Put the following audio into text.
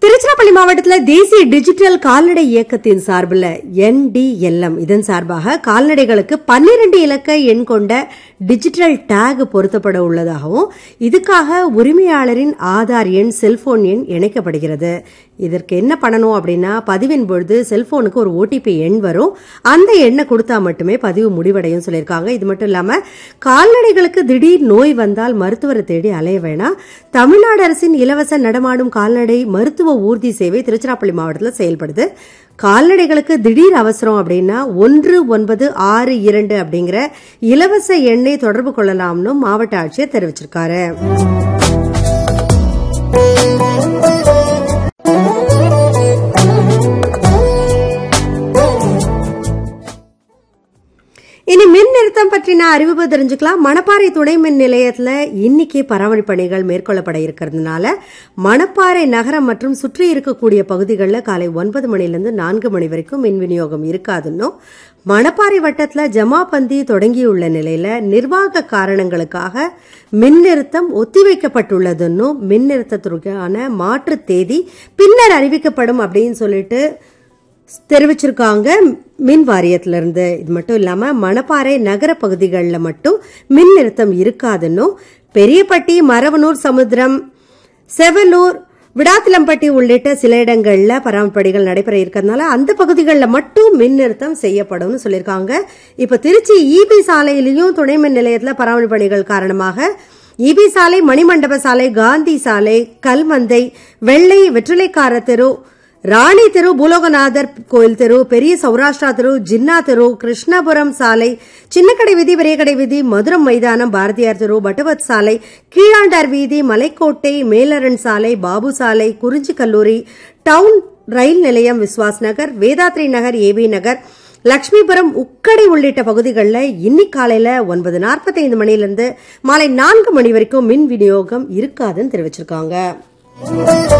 திருச்சிராப்பள்ளி மாவட்டத்தில் தேசிய டிஜிட்டல் கால்நடை இயக்கத்தின் சார்பில் என்டிஎல்எம் இதன் சார்பாக கால்நடைகளுக்கு பன்னிரண்டு இலக்க எண் கொண்ட டிஜிட்டல் டேக் பொருத்தப்பட உள்ளதாகவும் இதுக்காக உரிமையாளரின் ஆதார் எண் செல்போன் எண் இணைக்கப்படுகிறது இதற்கு என்ன பண்ணணும் அப்படின்னா பதிவின் பொழுது செல்போனுக்கு ஒரு ஓடிபி எண் வரும் அந்த எண்ணை கொடுத்தா மட்டுமே பதிவு முடிவடையும் சொல்லியிருக்காங்க இது மட்டும் இல்லாம கால்நடைகளுக்கு திடீர் நோய் வந்தால் மருத்துவரை தேடி அலைய வேணாம் தமிழ்நாடு அரசின் இலவச நடமாடும் கால்நடை மருத்துவ ஊர்தி சேவை திருச்சிராப்பள்ளி மாவட்டத்தில் செயல்படுது கால்நடைகளுக்கு திடீர் அவசரம் அப்படின்னா ஒன்று ஒன்பது ஆறு இரண்டு அப்படிங்கிற இலவச எண்ணை தொடர்பு கொள்ளலாம்னு மாவட்ட ஆட்சியர் தெரிவிச்சிருக்காரு இனி மின் நிறுத்தம் பற்றின அறிவிப்பு தெரிஞ்சுக்கலாம் மணப்பாறை துணை மின் நிலையத்துல இன்னைக்கு பராமரிப்பு பணிகள் மேற்கொள்ளப்பட இருக்கிறதுனால மணப்பாறை நகரம் மற்றும் சுற்றி இருக்கக்கூடிய பகுதிகளில் காலை ஒன்பது மணிலிருந்து நான்கு மணி வரைக்கும் மின் விநியோகம் இருக்காதுன்னும் மணப்பாறை வட்டத்துல ஜமாபந்தி தொடங்கியுள்ள நிலையில நிர்வாக காரணங்களுக்காக மின் நிறுத்தம் ஒத்திவைக்கப்பட்டுள்ளதுன்னும் மின் நிறுத்தத்திற்கான மாற்று தேதி பின்னர் அறிவிக்கப்படும் அப்படின்னு சொல்லிட்டு தெரிவிச்சிருக்காங்க மின் வாரியத்திலிருந்து இது மட்டும் இல்லாம மணப்பாறை நகர பகுதிகளில் மட்டும் மின் நிறுத்தம் இருக்காதுன்னும் பெரியப்பட்டி மரவனூர் சமுத்திரம் செவலூர் விடாத்திலம்பட்டி உள்ளிட்ட சில இடங்கள்ல பராமரிப்பு பணிகள் நடைபெற இருக்கிறதுனால அந்த பகுதிகளில் மட்டும் மின் நிறுத்தம் செய்யப்படும்னு சொல்லியிருக்காங்க இப்ப திருச்சி இபி சாலையிலையும் துணை மின் நிலையத்தில் பராமரிப்பு பணிகள் காரணமாக இபி சாலை மணிமண்டப சாலை காந்தி சாலை கல்மந்தை வெள்ளை வெற்றிலைக்கார தெரு ராணி தெரு பூலோகநாதர் கோயில் தெரு பெரிய சௌராஷ்டிரா தெரு ஜின்னா தெரு கிருஷ்ணபுரம் சாலை சின்னக்கடை வீதி பெரியக்கடை வீதி மதுரம் மைதானம் பாரதியார் தெரு பட்டவத் சாலை கீழாண்டார் வீதி மலைக்கோட்டை மேலரன் சாலை பாபு சாலை குறிஞ்சி கல்லூரி டவுன் ரயில் நிலையம் விஸ்வாஸ் நகர் வேதாத்ரி நகர் ஏபி நகர் லட்சுமிபுரம் உக்கடை உள்ளிட்ட பகுதிகளில் இன்னைக்கு காலையில ஒன்பது நாற்பத்தைந்து மணிலிருந்து மாலை நான்கு மணி வரைக்கும் மின் விநியோகம் இருக்காதுன்னு தெரிவிச்சிருக்காங்க